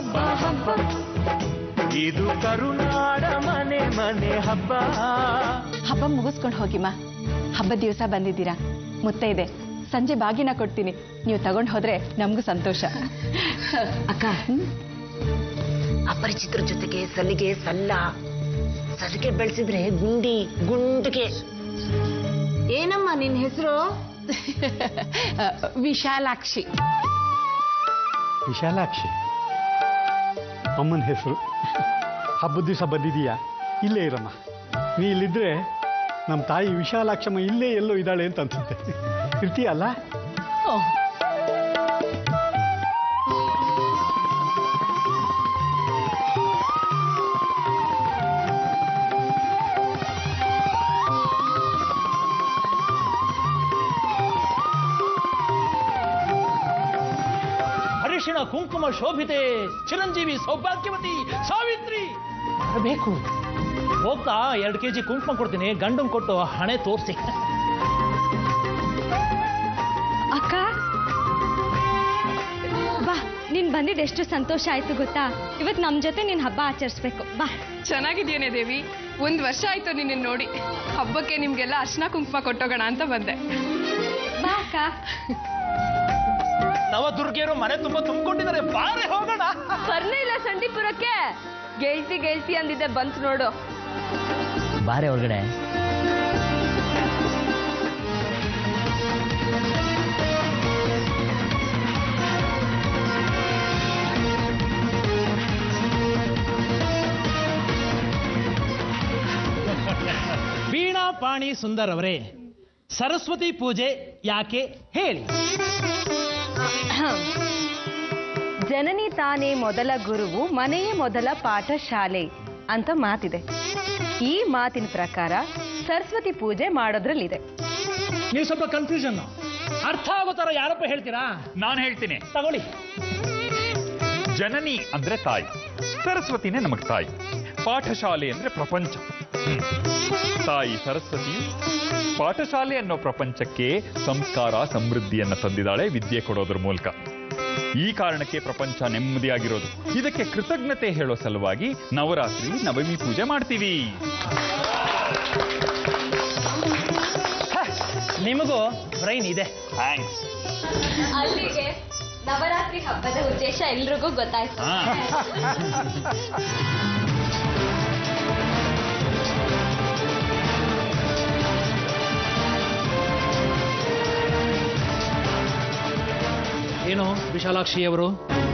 ಹಬ್ಬ ಹಬ್ಬ ಇದು ಕರುನಾಡ ಮನೆ ಮನೆ ಹಬ್ಬ ಹಬ್ಬ ಮುಗಿಸ್ಕೊಂಡು ಹೋಗಿಮ್ಮ ಹಬ್ಬದ ದಿವಸ ಬಂದಿದ್ದೀರಾ ಮುತ್ತ ಇದೆ ಸಂಜೆ ಬಾಗಿನ ಕೊಡ್ತೀನಿ ನೀವು ತಗೊಂಡು ಹೋದ್ರೆ ನಮಗೂ ಸಂತೋಷ ಅಕ್ಕ ಅಪರಿಚಿತರ ಜೊತೆಗೆ ಸಲಿಗೆ ಸಲ್ಲ ಸಲಿಗೆ ಬೆಳೆಸಿದ್ರೆ ಗುಂಡಿ ಗುಂಡಿಗೆ ಏನಮ್ಮ ನಿನ್ ಹೆಸರು ವಿಶಾಲಾಕ್ಷಿ ವಿಶಾಲಾಕ್ಷಿ ಅಮ್ಮನ ಹೆಸರು ಹಬ್ಬದ ದಿವಸ ಬಂದಿದೀಯಾ ಇಲ್ಲೇ ಇರಮ್ಮ ನೀ ಇಲ್ಲಿದ್ರೆ ನಮ್ಮ ತಾಯಿ ವಿಶಾಲಾಕ್ಷಮ್ಮ ಇಲ್ಲೇ ಎಲ್ಲೋ ಇದ್ದಾಳೆ ಅಂತ ಅನ್ಸುತ್ತೆ ಇರ್ತೀಯಲ್ಲ ಅರಿಶಿಣ ಕುಂಕುಮ ಶೋಭಿತೆ ಚಿರಂಜೀವಿ ಸೌಭಾಗ್ಯವತಿ ಸಾವಿತ್ರಿ ಬೇಕು ಹೋಗ್ತಾ ಎರಡು ಕೆಜಿ ಕುಂಕುಮ ಕೊಡ್ತೀನಿ ಗಂಡನ್ ಕೊಟ್ಟು ಹಣೆ ತೋರಿಸಿ ಅಕ್ಕ ಬಾ ನೀನ್ ಬಂದಿದ್ದು ಎಷ್ಟು ಸಂತೋಷ ಆಯ್ತು ಗೊತ್ತಾ ಇವತ್ ನಮ್ ಜೊತೆ ನೀನ್ ಹಬ್ಬ ಆಚರಿಸ್ಬೇಕು ಬಾ ಚೆನ್ನಾಗಿದೆಯೇನೆ ದೇವಿ ಒಂದ್ ವರ್ಷ ಆಯ್ತು ನಿನ್ನ ನೋಡಿ ಹಬ್ಬಕ್ಕೆ ನಿಮ್ಗೆಲ್ಲ ಅರ್ಶನ ಕುಂಕುಮ ಕೊಟ್ಟೋಗೋಣ ಅಂತ ಬಂದೆ ಬಾ ಅಕ್ಕ ನವದುರ್ಗಿಯರು ಮನೆ ತುಂಬಾ ತುಂಬಿಕೊಂಡಿದ್ದಾರೆ ಬಾರೆ ಹೋಗೋಣ ಬರ್ನೇ ಇಲ್ಲ ಸಂಡೀಪುರಕ್ಕೆ ಗೆಲ್ತಿ ಗೆಲ್ತಿ ಅಂದಿದ್ದೆ ಬಂತು ನೋಡು ಬಾರೆ ಒಳಗಡೆ ವೀಣಾ ಪಾಣಿ ಸುಂದರ್ ಅವರೇ ಸರಸ್ವತಿ ಪೂಜೆ ಯಾಕೆ ಹೇಳಿ ಜನನಿ ತಾನೇ ಮೊದಲ ಗುರುವು ಮನೆಯೇ ಮೊದಲ ಪಾಠಶಾಲೆ ಅಂತ ಮಾತಿದೆ ಈ ಮಾತಿನ ಪ್ರಕಾರ ಸರಸ್ವತಿ ಪೂಜೆ ಮಾಡೋದ್ರಲ್ಲಿದೆ ನೀವು ಸ್ವಲ್ಪ ಕನ್ಫ್ಯೂಷನ್ ಅರ್ಥ ಆಗೋ ತರ ಯಾರಪ್ಪ ಹೇಳ್ತೀರಾ ನಾನು ಹೇಳ್ತೀನಿ ತಗೊಳ್ಳಿ ಜನನಿ ಅಂದ್ರೆ ತಾಯಿ ಸರಸ್ವತಿನೇ ನಮಗ್ ತಾಯಿ ಪಾಠಶಾಲೆ ಅಂದ್ರೆ ಪ್ರಪಂಚ ಹ್ಮ್. ತಾಯಿ ಸರಸ್ವತಿ ಪಾಠಶಾಲೆ ಅನ್ನೋ ಪ್ರಪಂಚಕ್ಕೆ ಸಂಸ್ಕಾರ ಸಮೃದ್ಧಿಯನ್ನ ತಂದಿದ್ದಾಳೆ ವಿದ್ಯೆ ಕೊಡೋದ್ರ ಮೂಲಕ ಈ ಕಾರಣಕ್ಕೆ ಪ್ರಪಂಚ ನೆಮ್ಮದಿಯಾಗಿರೋದು ಇದಕ್ಕೆ ಕೃತಜ್ಞತೆ ಹೇಳೋ ಸಲುವಾಗಿ ನವರಾತ್ರಿ ನವಮಿ ಪೂಜೆ ಮಾಡ್ತೀವಿ ನಿಮಗೂ ಬ್ರೈನ್ ಇದೆ ಥ್ಯಾಂಕ್ಸ್ ಅಲ್ಲಿಗೆ ನವರಾತ್ರಿ ಹಬ್ಬದ ಉದ್ದೇಶ ಎಲ್ರಿಗೂ ಗೊತ್ತಾಯ್ತು ಏನು ವಿಶಾಲಾಕ್ಷಿ ಅವರು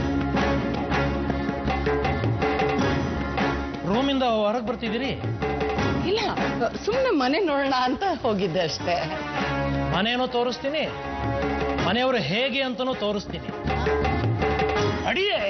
ರೂಮಿಂದ ಹೊರಗೆ ಬರ್ತಿದ್ದೀರಿ ಇಲ್ಲ ಸುಮ್ಮನೆ ಮನೆ ನೋಡೋಣ ಅಂತ ಹೋಗಿದ್ದೆ ಅಷ್ಟೇ ಮನೇನೂ ತೋರಿಸ್ತೀನಿ ಮನೆಯವರು ಹೇಗೆ ಅಂತನೂ ತೋರಿಸ್ತೀನಿ ಅಡಿಯೇ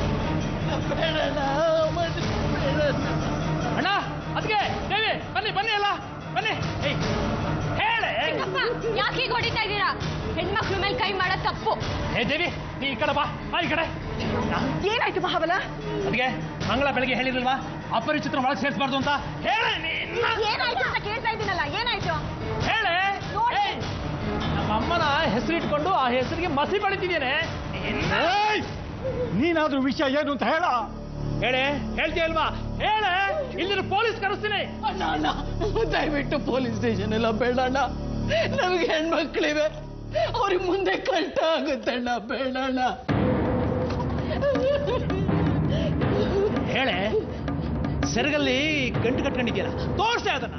ಅಣ್ಣ ಅದಕ್ಕೆ ದೇವಿ ಬನ್ನಿ ಬನ್ನಿ ಅಲ್ಲ ಬನ್ನಿ ಏಯ್, ಹೇಳೆ ಯಾಕೆ ಹೀಗ್ ಹೊಡಿತಾ ಇದ್ದೀರಾ ಹೆಣ್ಮಕ್ಳ ಮೇಲೆ ಕೈ ಮಾಡೋದ್ ತಪ್ಪು ಹೇ ದೇವಿ ನೀ ಈ ಕಡೆ ಬಾ ಬಾ ಈ ಕಡೆ ಏನಾಯ್ತು ಮಹಾಬಲ ಅದಕ್ಕೆ ಮಂಗಳ ಬೆಳಗ್ಗೆ ಹೇಳಿರ್ಲಿಲ್ವಾ ಅಪರಿಚಿತರ ಒಳಗೆ ಸೇರಿಸಬಾರ್ದು ಅಂತ ಹೇಳೆ ನೀನು. ಏನಾಯ್ತು ಅಂತ ಕೇಳ್ತಾ ಇದ್ದೀನಲ್ಲ ಏನಾಯ್ತು ಹೇಳೆ ಏಯ್, ನಮ್ಮ ಅಮ್ಮನ ಹೆಸರು ಇಟ್ಕೊಂಡು ಆ ಹೆಸರಿಗೆ ಮಸಿ ಬಳಿತಿದ್ದೇನೆ ಏಯ್! ನೀನಾದ್ರೂ ವಿಷಯ ಏನು ಅಂತ ಹೇಳ ಹೇಳೆ ಹೇಳ್ತೀಯ ಅಲ್ವಾ ಹೇಳೆ ಇಲ್ಲಿನ ಪೊಲೀಸ್ ಕರೆಸ್ತೀನಿ ಅಣ್ಣ ಅಣ್ಣ ದಯವಿಟ್ಟು ಪೊಲೀಸ್ ಸ್ಟೇಷನ್ ಎಲ್ಲ ಬೇಡಣ್ಣ ನಮಗೆ ಹೆಣ್ಮಕ್ಳಿವೆ ಅವ್ರಿಗೆ ಮುಂದೆ ಕಷ್ಟ ಆಗುತ್ತಣ್ಣ ಬೇಡಣ್ಣ ಹೇಳೆ ಸೆರಗಲ್ಲಿ ಗಂಟು ಕಟ್ಕೊಂಡಿದ್ಯಲ್ಲ ತೋರಿಸ್ತೆ ಅದನ್ನ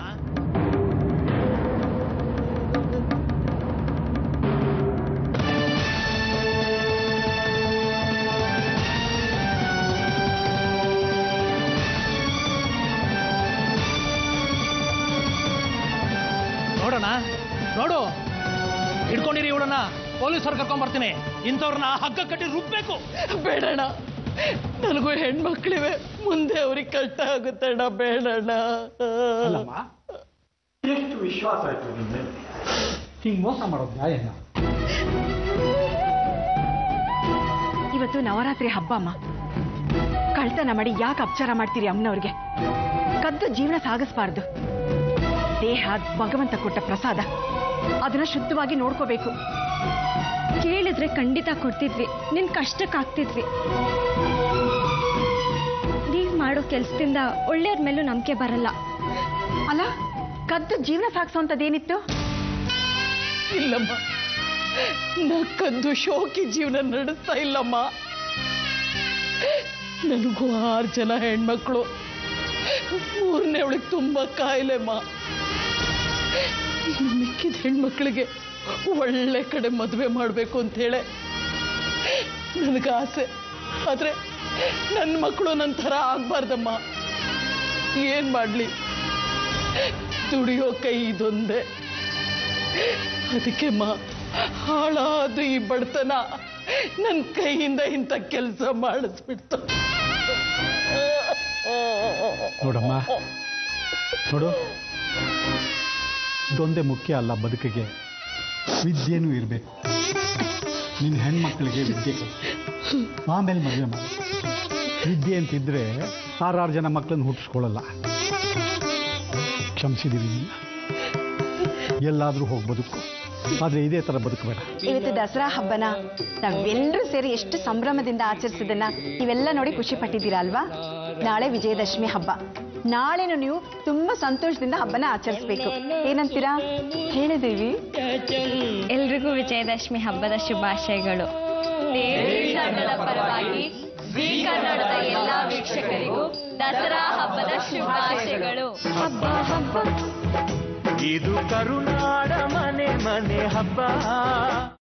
ನೋಡೋಣ ನೋಡು ಹಿಡ್ಕೊಂಡಿರಿ ಇವಳನ್ನ ಪೊಲೀಸರು ಕರ್ಕೊಂಡ್ ಬರ್ತೀನಿ ಇಂಥವ್ರನ್ನ ಹಗ್ಗ ಕಟ್ಟಿ ರುಬ್ಬೇಕು ಬೇಡಣ್ಣ ನನಗೂ ಹೆಣ್ಮಕ್ಳಿವೆ ಮುಂದೆ ಅವ್ರಿಗೆ ಕಷ್ಟ ಆಗುತ್ತಣ್ಣ ಬೇಡಣ್ಣ ಅಲ್ಲಮ್ಮ ಎಷ್ಟು ವಿಶ್ವಾಸ ಆಯ್ತು ನಿನ್ನೆ ಹಿಂಗ್ ಮೋಸ ಮಾಡೋದು ನ್ಯಾಯನ ಇವತ್ತು ನವರಾತ್ರಿ ಹಬ್ಬ ಅಮ್ಮ ಕಳ್ತನ ಮಾಡಿ ಯಾಕೆ ಅಪಚಾರ ಮಾಡ್ತೀರಿ ಅಮ್ಮನವ್ರಿಗೆ ಕದ್ದು ಜೀವನ ಸಾಗಿಸ್ಬಾರ್ದು ದೇಹ ಭಗವಂತ ಕೊಟ್ಟ ಪ್ರಸಾದ ಅದನ್ನ ಶುದ್ಧವಾಗಿ ನೋಡ್ಕೋಬೇಕು ಕೇಳಿದ್ರೆ ಖಂಡಿತ ಕೊಡ್ತಿದ್ವಿ ನಿನ್ ಕಷ್ಟಕ್ಕಾಗ್ತಿದ್ವಿ ಕೆಲಸದಿಂದ ಒಳ್ಳೆಯವ್ರ ಮೇಲೂ ನಂಬಿಕೆ ಬರಲ್ಲ ಅಲ್ಲ ಕದ್ದು ಜೀವನ ಸಾಗಿಸೋಂಥದ್ದೇನಿತ್ತು ಇಲ್ಲಮ್ಮ ನಾ ಕದ್ದು ಶೋಕಿ ಜೀವನ ನಡೆಸ್ತಾ ಇಲ್ಲಮ್ಮ ನನಗೂ ಆರು ಜನ ಹೆಣ್ಮಕ್ಳು ಮೂರನೇ ಅವಳಿಗೆ ತುಂಬ ಕಾಯಿಲೆಮ್ಮ ಇನ್ನು ಮಿಕ್ಕಿದ ಹೆಣ್ಮಕ್ಳಿಗೆ ಒಳ್ಳೆ ಕಡೆ ಮದುವೆ ಮಾಡಬೇಕು ಅಂತೇಳಿ ನನಗೆ ಆಸೆ ಆದರೆ ನನ್ನ ಮಕ್ಕಳು ನನ್ನ ಥರ ಆಗಬಾರ್ದಮ್ಮ ಏನು ಮಾಡಲಿ ದುಡಿಯೋ ಕೈ ಇದೊಂದೇ ಅದಕ್ಕೆ ಮಾ ಹಾಳಾದ ಈ ಬಡತನ ನನ್ನ ಕೈಯಿಂದ ಇಂಥ ಕೆಲಸ ಮಾಡಿಸ್ಬಿಡ್ತು ನೋಡಮ್ಮ ನೋಡು ಇದೊಂದೇ ಮುಖ್ಯ ಅಲ್ಲ ಬದುಕಿಗೆ ವಿದ್ಯೆನೂ ಇರಬೇಕು ನಿನ್ನ ಹೆಣ್ಮಕ್ಳಿಗೆ ವಿದ್ಯೆ ಕಲ್ಸು. ಆಮೇಲೆ ಮದುವೆ ಮಾಡಿ ವಿದ್ಯೆ ಅಂತಿದ್ರೆ ಆರಾರು ಜನ ಮಕ್ಕಳನ್ನು ಹುಟ್ಟಿಸ್ಕೊಳ್ಳಲ್ಲ ಕ್ಷಮಿಸಿದ್ದೀವಿ ನಿನ್ನ ಎಲ್ಲಾದರೂ ಹೋಗಿ ಬದುಕು ಆದರೆ ಇದೇ ಥರ ಬದುಕಬೇಡ ಇವತ್ತು ದಸರಾ ಹಬ್ಬನ ನಾವೆಲ್ಲರೂ ಸೇರಿ ಎಷ್ಟು ಸಂಭ್ರಮದಿಂದ ಆಚರಿಸಿದನ್ನ ನೀವೆಲ್ಲ ನೋಡಿ ಖುಷಿ ಪಟ್ಟಿದ್ದೀರಾ ಅಲ್ವಾ ನಾಳೆ ವಿಜಯದಶಮಿ ಹಬ್ಬ ನಾಳೆನು ನೀವು ತುಂಬಾ ಸಂತೋಷದಿಂದ ಹಬ್ಬನ ಆಚರಿಸ್ಬೇಕು ಏನಂತೀರಾ ಹೇಳಿದೇವಿ ಎಲ್ರಿಗೂ ವಿಜಯದಶಮಿ ಹಬ್ಬದ ಶುಭಾಶಯಗಳು ತಂಡದ ಪರವಾಗಿ ಜೀ ಕನ್ನಡದ ಎಲ್ಲಾ ವೀಕ್ಷಕರಿಗೂ ದಸರಾ ಹಬ್ಬದ ಶುಭಾಶಯಗಳು ಹಬ್ಬ ಹಬ್ಬ ಇದು ಕರುನಾಡ ಮನೆ ಮನೆ ಹಬ್ಬ